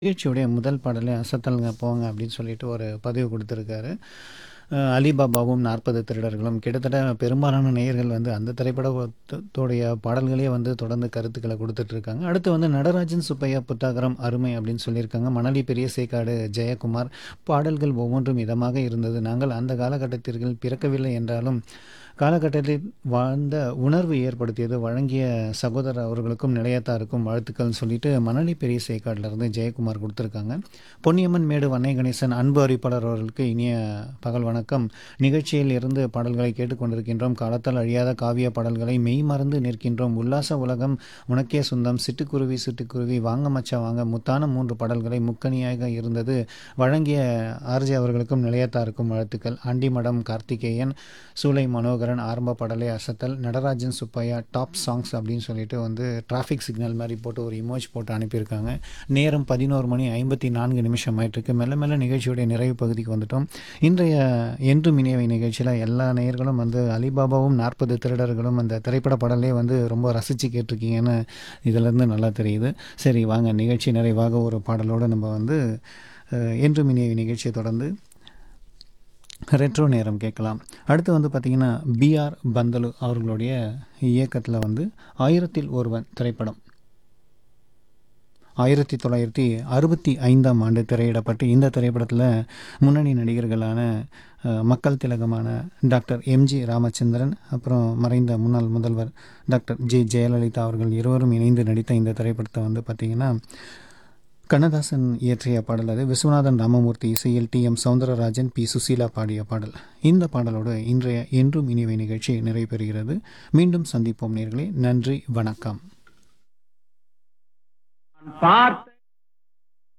நிகழ்ச்சியுடைய முதல் பாடலே அசத்தலுங்க போங்க அப்படின்னு சொல்லிட்டு ஒரு பதிவு கொடுத்துருக்காரு அஹ் அலிபாபாவும் நாற்பது திருடர்களும் கிட்டத்தட்ட பெரும்பாலான நேயர்கள் வந்து அந்த திரைப்படத்தோடைய பாடல்களே வந்து தொடர்ந்து கருத்துக்களை கொடுத்துட்டு இருக்காங்க அடுத்து வந்து நடராஜன் சுப்பையா புத்தாகரம் அருமை அப்படின்னு சொல்லியிருக்காங்க மணலி பெரிய சேக்காடு ஜெயக்குமார் பாடல்கள் ஒவ்வொன்றும் இதமாக இருந்தது நாங்கள் அந்த காலகட்டத்திற்கு பிறக்கவில்லை என்றாலும் காலகட்டத்தில் வாழ்ந்த உணர்வு ஏற்படுத்தியது வழங்கிய சகோதரர் அவர்களுக்கும் நிலையத்தாருக்கும் வாழ்த்துக்கள்னு சொல்லிட்டு மணலி பெரிய சேக்காட்டிலிருந்து ஜெயக்குமார் கொடுத்துருக்காங்க பொன்னியம்மன் மேடு வன்னை கணேசன் அன்பு அறிப்பாளர் அவர்களுக்கு இனிய பகல் வணக்கம் நிகழ்ச்சியில் இருந்து பாடல்களை கேட்டுக்கொண்டிருக்கின்றோம் காலத்தால் அழியாத காவிய பாடல்களை மெய் மறந்து நிற்கின்றோம் உல்லாச உலகம் உனக்கே சொந்தம் சிட்டுக்குருவி சிட்டுக்குருவி வாங்க மச்சா வாங்க முத்தான மூன்று பாடல்களை முக்கணியாக இருந்தது வழங்கிய ஆர்ஜே அவர்களுக்கும் நிலையத்தாருக்கும் வாழ்த்துக்கள் ஆண்டிமடம் கார்த்திகேயன் சூலை மனோகரன் ஆரம்ப பாடலை அசத்தல் நடராஜன் சுப்பையா டாப் சாங்ஸ் அப்படின்னு சொல்லிட்டு வந்து டிராஃபிக் சிக்னல் மாதிரி போட்டு ஒரு இமோஜ் போட்டு அனுப்பியிருக்காங்க நேரம் பதினோரு மணி ஐம்பத்தி நான்கு நிமிஷம் ஆயிட்டிருக்கு மெல்ல மெல்ல நிகழ்ச்சியுடைய நிறைவு பகுதிக்கு வந்துட்டோம் இன்றைய என்று மினியவை நிகழ்ச்சியில் எல்லா நேயர்களும் வந்து அலிபாபாவும் நாற்பது திருடர்களும் அந்த திரைப்பட பாடலே வந்து ரொம்ப ரசித்து கேட்டிருக்கீங்கன்னு இதிலேருந்து நல்லா தெரியுது சரி வாங்க நிகழ்ச்சி நிறைவாக ஒரு பாடலோடு நம்ம வந்து அஹ், என்று மினியவை நிகழ்ச்சியை தொடர்ந்து ரெட்ரோ நேரம் கேட்கலாம் அடுத்து வந்து பார்த்திங்கன்னா பிஆர் பந்தலு அவர்களுடைய இயக்கத்தில் வந்து ஆயிரத்தில் ஒருவன் திரைப்படம் ஆயிரத்தி தொள்ளாயிரத்தி அறுபத்தி ஐந்தாம் ஆண்டு திரையிடப்பட்டு இந்த திரைப்படத்தில் முன்னணி நடிகர்களான அஹ், மக்கள் திலகமான டாக்டர் எம்ஜி ராமச்சந்திரன் அப்புறம் மறைந்த முன்னாள் முதல்வர் டாக்டர் ஜே ஜெயலலிதா அவர்கள் இருவரும் இணைந்து நடித்த இந்த திரைப்படத்தை வந்து பார்த்திங்கன்னா கண்ணதாசன் இயற்றிய பாடல் அது விஸ்வநாதன் ராமமூர்த்தி இசையில் T M Soundararajan P Susheela பாடிய பாடல் இந்த பாடலோடு இன்றைய என்றும் இனிவை நிகழ்ச்சி நிறைவு பெறுகிறது மீண்டும் சந்திப்போம் நேர்களே நன்றி வணக்கம் பார்த்த